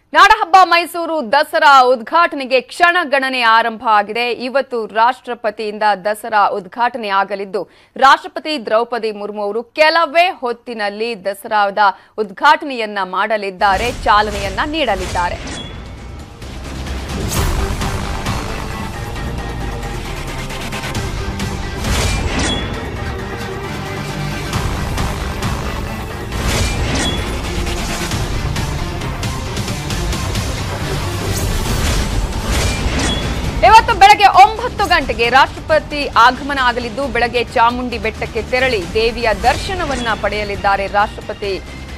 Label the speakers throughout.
Speaker 1: ನಾಡಹಬ್ಬ ಮೈಸೂರು ದಸರಾ ಉದ್ಘಾಟನೆಗೆ ಕ್ಷಣಗಣನೆ ಆರಂಭ ಆಗಿದೆ ಇವತ್ತು ರಾಷ್ಟ್ರಪತಿಯಿಂದ ದಸರಾ ಉದ್ಘಾಟನೆ ಆಗಲಿದ್ದು ರಾಷ್ಟ್ರಪತಿ ದ್ರೌಪದಿ ಮುರ್ಮು ಅವರು ಕೆಲವೇ ಹೊತ್ತಿನಲ್ಲಿ ದಸರಾದ ಉದ್ಘಾಟನೆಯನ್ನ ಮಾಡಲಿದ್ದಾರೆ ಚಾಲನೆಯನ್ನ ನೀಡಲಿದ್ದಾರೆ ಇವತ್ತು ಬೆಳಗ್ಗೆ ಒಂಬತ್ತು ಗಂಟೆಗೆ ರಾಷ್ಟ್ರಪತಿ ಆಗಮನ ಆಗಲಿದ್ದು ಬೆಳಗ್ಗೆ ಚಾಮುಂಡಿ ಬೆಟ್ಟಕ್ಕೆ ತೆರಳಿ ದೇವಿಯ ದರ್ಶನವನ್ನ ಪಡೆಯಲಿದ್ದಾರೆ ರಾಷ್ಟ್ರಪತಿ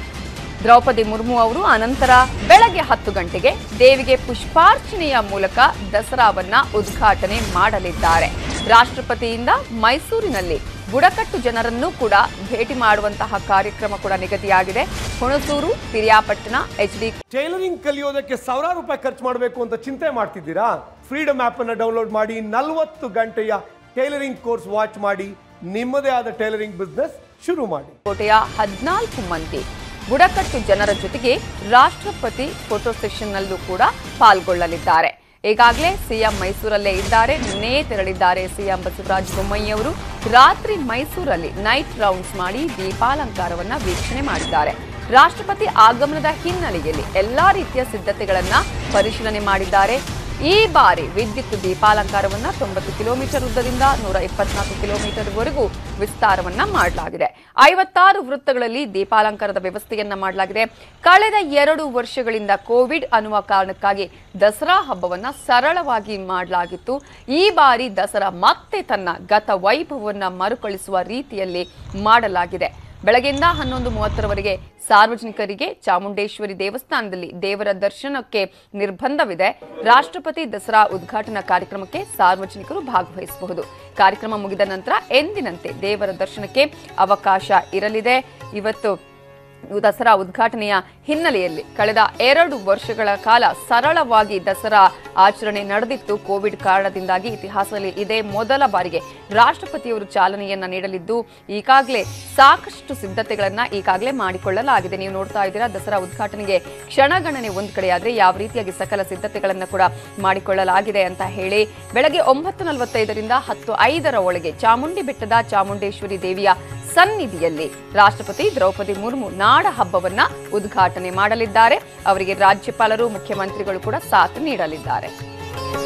Speaker 1: ದ್ರೌಪದಿ ಮುರ್ಮು ಅವರು ಅನಂತರ ಬೆಳಗ್ಗೆ ಹತ್ತು ಗಂಟೆಗೆ ದೇವಿಗೆ ಪುಷ್ಪಾರ್ಚನೆಯ ಮೂಲಕ ದಸರಾವನ್ನ ಉದ್ಘಾಟನೆ ಮಾಡಲಿದ್ದಾರೆ ರಾಷ್ಟ್ರಪತಿಯಿಂದ ಮೈಸೂರಿನಲ್ಲಿ ಬುಡಕಟ್ಟು ಜನರನ್ನು ಕೂಡ ಭೇಟಿ ಮಾಡುವಂತಹ ಕಾರ್ಯಕ್ರಮ ಕೂಡ ನಿಗದಿಯಾಗಿದೆ ಹುಣಸೂರು ಪಿರಿಯಾಪಟ್ಟಣ ಎಚ್ಡಿ
Speaker 2: ಟೈಲರಿಂಗ್ ಕಲಿಯೋದಕ್ಕೆ ಸಾವಿರಾರು ರೂಪಾಯಿ ಖರ್ಚು ಮಾಡಬೇಕು ಅಂತ ಚಿಂತೆ ಮಾಡ್ತಿದ್ದೀರಾ ಫ್ರೀಡಮ್ ಆಪ್ ಅನ್ನು ಡೌನ್ಲೋಡ್ ಮಾಡಿ ನಲವತ್ತು ಗಂಟೆಯ ಟೈಲರಿಂಗ್ ಕೋರ್ಸ್ ವಾಚ್ ಮಾಡಿ ನಿಮ್ಮದೇ ಆದ ಟೈಲರಿಂಗ್ ಬಿಸ್ನೆಸ್ ಶುರು ಮಾಡಿ
Speaker 1: ಕೋಟೆಯ ಹದಿನಾಲ್ಕು ಮಂದಿ ಬುಡಕಟ್ಟು ಜನರ ಜೊತೆಗೆ ರಾಷ್ಟ್ರಪತಿ ಫೋಟೋ ಸೆಷನ್ನಲ್ಲೂ ಕೂಡ ಪಾಲ್ಗೊಳ್ಳಲಿದ್ದಾರೆ ಈಗಾಗಲೇ ಸಿಎಂ ಮೈಸೂರಲ್ಲೇ ಇದ್ದಾರೆ ನಿನ್ನೆ ತೆರಳಿದ್ದಾರೆ ಸಿಎಂ ಬಸವರಾಜ ಬೊಮ್ಮಾಯಿ ಅವರು ರಾತ್ರಿ ಮೈಸೂರಲ್ಲಿ ನೈಟ್ ರೌಂಡ್ಸ್ ಮಾಡಿ ದೀಪಾಲಂಕಾರವನ್ನ ವೀಕ್ಷಣೆ ಮಾಡಿದ್ದಾರೆ ರಾಷ್ಟ್ರಪತಿ ಆಗಮನದ ಹಿನ್ನೆಲೆಯಲ್ಲಿ ಎಲ್ಲಾ ರೀತಿಯ ಸಿದ್ಧತೆಗಳನ್ನ ಪರಿಶೀಲನೆ ಮಾಡಿದ್ದಾರೆ ಈ ಬಾರಿ ವಿದ್ಯುತ್ ದೀಪಾಲಂಕಾರವನ್ನ ತೊಂಬತ್ತು ಕಿಲೋಮೀಟರ್ ಉದ್ದದಿಂದ ನೂರ ಇಪ್ಪತ್ನಾಲ್ಕು ಕಿಲೋಮೀಟರ್ ವರೆಗೂ ವಿಸ್ತಾರವನ್ನ ಮಾಡಲಾಗಿದೆ ಐವತ್ತಾರು ವೃತ್ತಗಳಲ್ಲಿ ದೀಪಾಲಂಕಾರದ ವ್ಯವಸ್ಥೆಯನ್ನ ಮಾಡಲಾಗಿದೆ ಕಳೆದ ಎರಡು ವರ್ಷಗಳಿಂದ ಕೋವಿಡ್ ಅನ್ನುವ ಕಾರಣಕ್ಕಾಗಿ ದಸರಾ ಹಬ್ಬವನ್ನ ಸರಳವಾಗಿ ಮಾಡಲಾಗಿತ್ತು ಈ ಬಾರಿ ದಸರಾ ಮತ್ತೆ ತನ್ನ ಗತ ವೈಭವವನ್ನ ಮರುಕಳಿಸುವ ರೀತಿಯಲ್ಲಿ ಮಾಡಲಾಗಿದೆ ಬೆಳಗ್ಗೆಯಿಂದ ಹನ್ನೊಂದು ಮೂವತ್ತರವರೆಗೆ ಸಾರ್ವಜನಿಕರಿಗೆ ಚಾಮುಂಡೇಶ್ವರಿ ದೇವಸ್ಥಾನದಲ್ಲಿ ದೇವರ ದರ್ಶನಕ್ಕೆ ನಿರ್ಬಂಧವಿದೆ ರಾಷ್ಟ್ರಪತಿ ದಸರಾ ಉದ್ಘಾಟನಾ ಕಾರ್ಯಕ್ರಮಕ್ಕೆ ಸಾರ್ವಜನಿಕರು ಭಾಗವಹಿಸಬಹುದು ಕಾರ್ಯಕ್ರಮ ಮುಗಿದ ನಂತರ ಎಂದಿನಂತೆ ದೇವರ ದರ್ಶನಕ್ಕೆ ಅವಕಾಶ ಇರಲಿದೆ ಇವತ್ತು ದಸರಾ ಉದ್ಘಾಟನೆಯ ಹಿನ್ನೆಲೆಯಲ್ಲಿ ಕಳೆದ ಎರಡು ವರ್ಷಗಳ ಕಾಲ ಸರಳವಾಗಿ ದಸರಾ ಆಚರಣೆ ನಡೆದಿತ್ತು ಕೋವಿಡ್ ಕಾರಣದಿಂದಾಗಿ ಇತಿಹಾಸದಲ್ಲಿ ಇದೇ ಮೊದಲ ಬಾರಿಗೆ ರಾಷ್ಟ್ರಪತಿಯವರು ಚಾಲನೆಯನ್ನ ನೀಡಲಿದ್ದು ಈಗಾಗಲೇ ಸಾಕಷ್ಟು ಸಿದ್ಧತೆಗಳನ್ನ ಈಗಾಗಲೇ ಮಾಡಿಕೊಳ್ಳಲಾಗಿದೆ ನೀವು ನೋಡ್ತಾ ಇದ್ದೀರಾ ದಸರಾ ಉದ್ಘಾಟನೆಗೆ ಕ್ಷಣಗಣನೆ ಒಂದ್ ಕಡೆ ಆದ್ರೆ ಯಾವ ರೀತಿಯಾಗಿ ಸಕಲ ಸಿದ್ಧತೆಗಳನ್ನ ಕೂಡ ಮಾಡಿಕೊಳ್ಳಲಾಗಿದೆ ಅಂತ ಹೇಳಿ ಬೆಳಗ್ಗೆ ಒಂಬತ್ತು ನಲವತ್ತೈದರಿಂದ ಹತ್ತು ಐದರ ಒಳಗೆ ಚಾಮುಂಡಿ ಬೆಟ್ಟದ ಚಾಮುಂಡೇಶ್ವರಿ ದೇವಿಯ ಸನ್ನಿಧಿಯಲ್ಲಿ ರಾಷ್ಟ್ರಪತಿ ದ್ರೌಪದಿ ಮುರ್ಮು ನಾಡ ಹಬ್ಬವನ್ನ ಉದ್ಘಾಟನೆ ಮಾಡಲಿದ್ದಾರೆ ಅವರಿಗೆ ರಾಜ್ಯಪಾಲರು ಮುಖ್ಯಮಂತ್ರಿಗಳು ಕೂಡ ಸಾಥ್ ನೀಡಲಿದ್ದಾರೆ